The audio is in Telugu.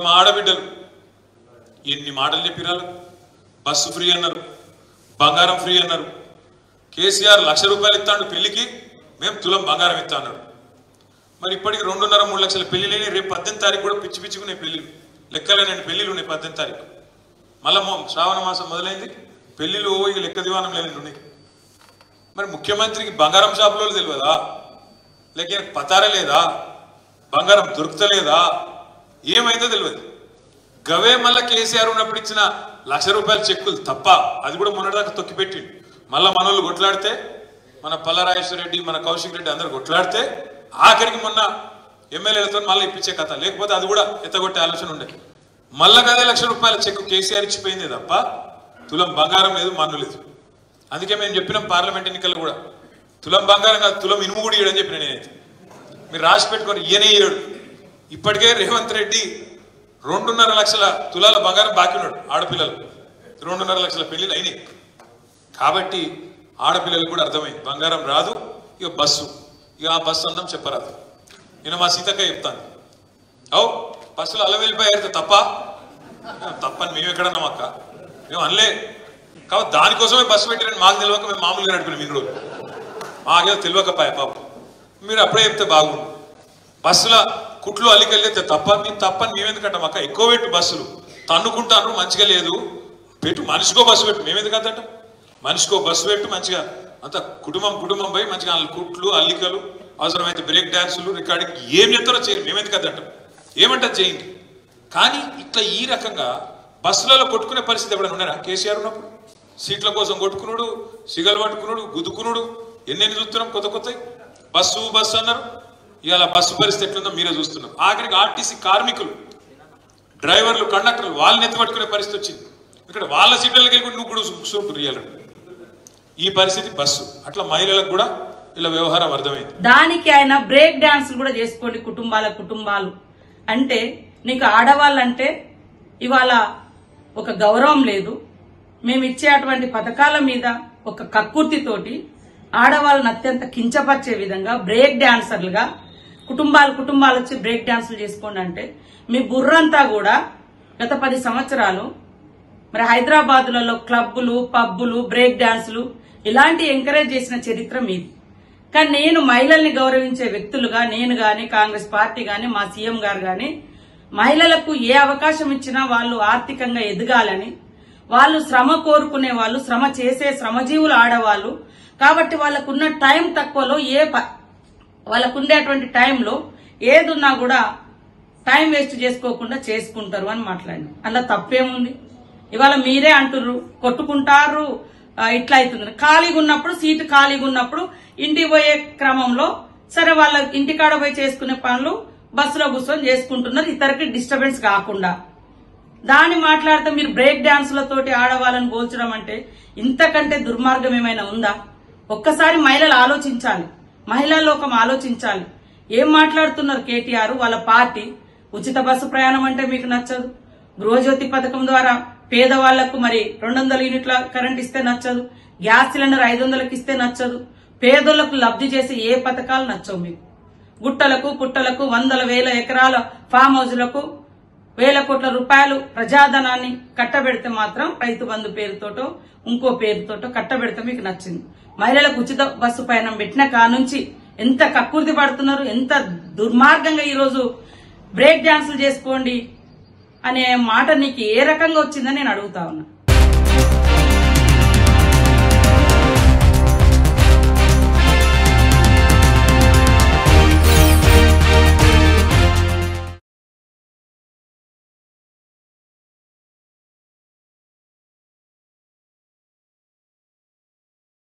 మా ఆడబిడ్డలు ఎన్ని మాటలు చెప్పిరాలు బస్సు ఫ్రీ అన్నారు బంగారం ఫ్రీ అన్నారు కేసీఆర్ లక్ష రూపాయలు ఇస్తాడు పెళ్లికి మేము తులం బంగారం ఇస్తా అన్నాడు మరి ఇప్పటికి రెండున్నర మూడు లక్షల పెళ్లిలేని రేపు పద్దెనిమిది తారీఖు కూడా పిచ్చి పిచ్చుకునే పెళ్లిలు లెక్కలేని పెళ్లిలు ఉన్నాయి పద్దెనిమిది తారీఖు మళ్ళా మొ- శ్రావణ మాసం మొదలైంది పెళ్లిలు ఇక లెక్క దివానం లేని ఉన్నాయి మరి ముఖ్యమంత్రికి బంగారం షాపులో తెలియదా లేక ఈయనకు పతారే లేదా బంగారం దొరుకుతలేదా ఏమైందో తెలియదు గవే మళ్ళా కేసీఆర్ ఉన్నప్పుడు ఇచ్చిన లక్ష రూపాయల చెక్కులు తప్ప అది కూడా మొన్నటిదాకా తొక్కిపెట్టిండు మళ్ళా మనోళ్ళు కొట్లాడితే మన పల్లరాజేశ్వర రెడ్డి మన కౌశిక్ రెడ్డి అందరు కొట్లాడితే ఆఖరికి మొన్న ఎమ్మెల్యేలతో మళ్ళీ ఇప్పించే కథ లేకపోతే అది కూడా ఎత్తగొట్టే ఆలోచన ఉండే మళ్ళా అదే లక్ష రూపాయల చెక్కు కేసీఆర్ ఇచ్చిపోయింది తప్ప తులం బంగారం లేదు మన్ను లేదు అందుకే మేము చెప్పినాం పార్లమెంట్ ఎన్నికలు కూడా తులం బంగారం కాదు తులం ఇనుము కూడా ఇయ్యడని చెప్పిన నేనైతే మీరు రాసి పెట్టుకొని ఈయనే ఇయ్యడు ఇప్పటికే రేవంత్ రెడ్డి రెండున్నర లక్షల తులాల బంగారం బాకీ ఉన్నాడు ఆడపిల్లలు రెండున్నర లక్షల పెళ్లిలు అయినాయి కాబట్టి ఆడపిల్లలకు కూడా అర్థమైంది బంగారం రాదు ఇక బస్సు ఇక ఆ బస్సు అందం చెప్పరాదు నేను మా సీతక్క చెప్తాను అవు బస్సులో అల్ల వెళ్ళిపోయారు తప్ప తప్పని మేము ఎక్కడన్నాం అక్క మేము అనలే కాబట్టి దానికోసమే బస్సు పెట్టిరని మాకు తెలియక మేము మామూలుగా నడిపినాం ఇన్ని రోజులు మాకేదో తెలియకపాయ పాపం మీరు అప్పుడే చెప్తే బాగుండు బస్సుల కుట్లు అల్లికెళ్ళితే తప్ప మేము తప్పని మేమెందుకంటాం అక్క ఎక్కువ పెట్టు బస్సులు తన్నుకుంటాను మంచిగా లేదు పెట్టు మనిషికో బస్సు పెట్టు మేమెందుకు అంతటం మనిషికో బస్సు పెట్టు మంచిగా అంత కుటుంబం కుటుంబం పోయి మంచిగా వాళ్ళ కుట్లు అల్లికలు అవసరమైతే బ్రేక్ డాన్సులు రికార్డింగ్ ఏం చెప్తారో చేయండి మేమెందుకు అంతటం ఏమంటారు చేయండి కానీ ఇట్లా ఈ రకంగా బస్సులలో కొట్టుకునే పరిస్థితి ఎప్పుడైనా ఉన్నారా కేసీఆర్ ఉన్నప్పుడు సీట్ల కోసం కొట్టుకున్నాడు సిగలు పట్టుకున్నాడు గుద్దుకున్నాడు ఎన్నెన్ని చూస్తున్నాం కొత్త కొత్త బస్సు బస్సు అన్నారు ఇవాళ బస్సు పరిస్థితి ఎట్లుందో మీరే చూస్తున్నారు ఆఖరికి ఆర్టీసీ కార్మికులు డ్రైవర్లు కండక్టర్లు వాళ్ళని ఎత్తి పట్టుకునే పరిస్థితి వచ్చింది ఇక్కడ వాళ్ళ సీట్లకి వెళ్ళి నువ్వు కూడా సూపు ఇయ్యాలి ఈ పరిస్థితి బస్సు అట్లా మహిళలకు కూడా ఇలా వ్యవహారం అర్థమైంది దానికి ఆయన బ్రేక్ డాన్స్ కూడా చేసుకోండి కుటుంబాల కుటుంబాలు అంటే నీకు ఆడవాళ్ళంటే ఇవాళ ఒక గౌరవం లేదు మేము ఇచ్చే అటువంటి పథకాల మీద ఒక కక్కుర్తితోటి ఆడవాళ్ళని అత్యంత కించపరిచే విధంగా బ్రేక్ డాన్సర్లుగా కుటుంబాలు కుటుంబాలు వచ్చి బ్రేక్ డాన్సులు చేసుకోండి అంటే మీ బుర్రంతా కూడా గత పది సంవత్సరాలు మరి హైదరాబాదులలో క్లబ్బులు పబ్బులు బ్రేక్ డాన్సులు ఇలాంటి ఎంకరేజ్ చేసిన చరిత్ర మీది కానీ నేను మహిళల్ని గౌరవించే వ్యక్తులుగా నేను గాని కాంగ్రెస్ పార్టీ గాని మా సీఎం గారు గాని మహిళలకు ఏ అవకాశం ఇచ్చినా వాళ్ళు ఆర్థికంగా ఎదగాలని వాళ్ళు శ్రమ కోరుకునే వాళ్ళు శ్రమ చేసే శ్రమజీవులు ఆడవాళ్ళు కాబట్టి వాళ్ళకున్న టైం తక్కువలో ఏ ప- వాళ్ళకు ఉండేటువంటి టైంలో ఏదున్నా కూడా టైం వేస్ట్ చేసుకోకుండా చేసుకుంటారు అని మాట్లాడిన అందులో తప్పేముంది ఇవాళ మీరే అంటుర్రు కొట్టుకుంటారు ఆ, ఇట్లా అవుతుంది ఖాళీగా ఉన్నప్పుడు సీటు ఖాళీగా ఉన్నప్పుడు ఇంటికి పోయే క్రమంలో సరే వాళ్ళ ఇంటికాడ పోయి చేసుకునే పనులు బస్సులో కూర్చొని చేసుకుంటున్నారు ఇతరికి డిస్టర్బెన్స్ కాకుండా దాన్ని మాట్లాడితే మీరు బ్రేక్ డాన్సులతోటి ఆడవాళ్ళని పోల్చడం అంటే ఇంతకంటే దుర్మార్గం ఏమైనా ఉందా ఒక్కసారి మహిళలు ఆలోచించాలి మహిళా లోకం ఆలోచించాలి ఏం మాట్లాడుతున్నారు కేటీఆర్ వాళ్ళ పార్టీ ఉచిత బస్సు ప్రయాణం అంటే మీకు నచ్చదు గృహజ్యోతి పథకం ద్వారా పేదవాళ్లకు మరి రెండు వందల యూనిట్ల కరెంట్ ఇస్తే నచ్చదు గ్యాస్ సిలిండర్ ఐదు వందలకు ఇస్తే నచ్చదు పేదోళ్లకు లబ్ధి చేసే ఏ పథకాలు నచ్చవు మీకు గుట్టలకు పుట్టలకు వందల వేల ఎకరాల ఫామ్ హౌజులకు వేల కోట్ల రూపాయలు ప్రజాధనాన్ని కట్టబెడితే మాత్రం రైతు బంధు పేరుతోటో ఇంకో పేరుతోటో కట్టబెడితే మీకు నచ్చింది మహిళలకు ఉచిత బస్సు పయనం పెట్టిన కానుంచి ఎంత కక్కుర్తి పడుతున్నారు ఎంత దుర్మార్గంగా ఈరోజు బ్రేక్ డాన్సులు చేసుకోండి అనే మాట నీకు ఏ రకంగా వచ్చిందని నేను అడుగుతా ఉన్నా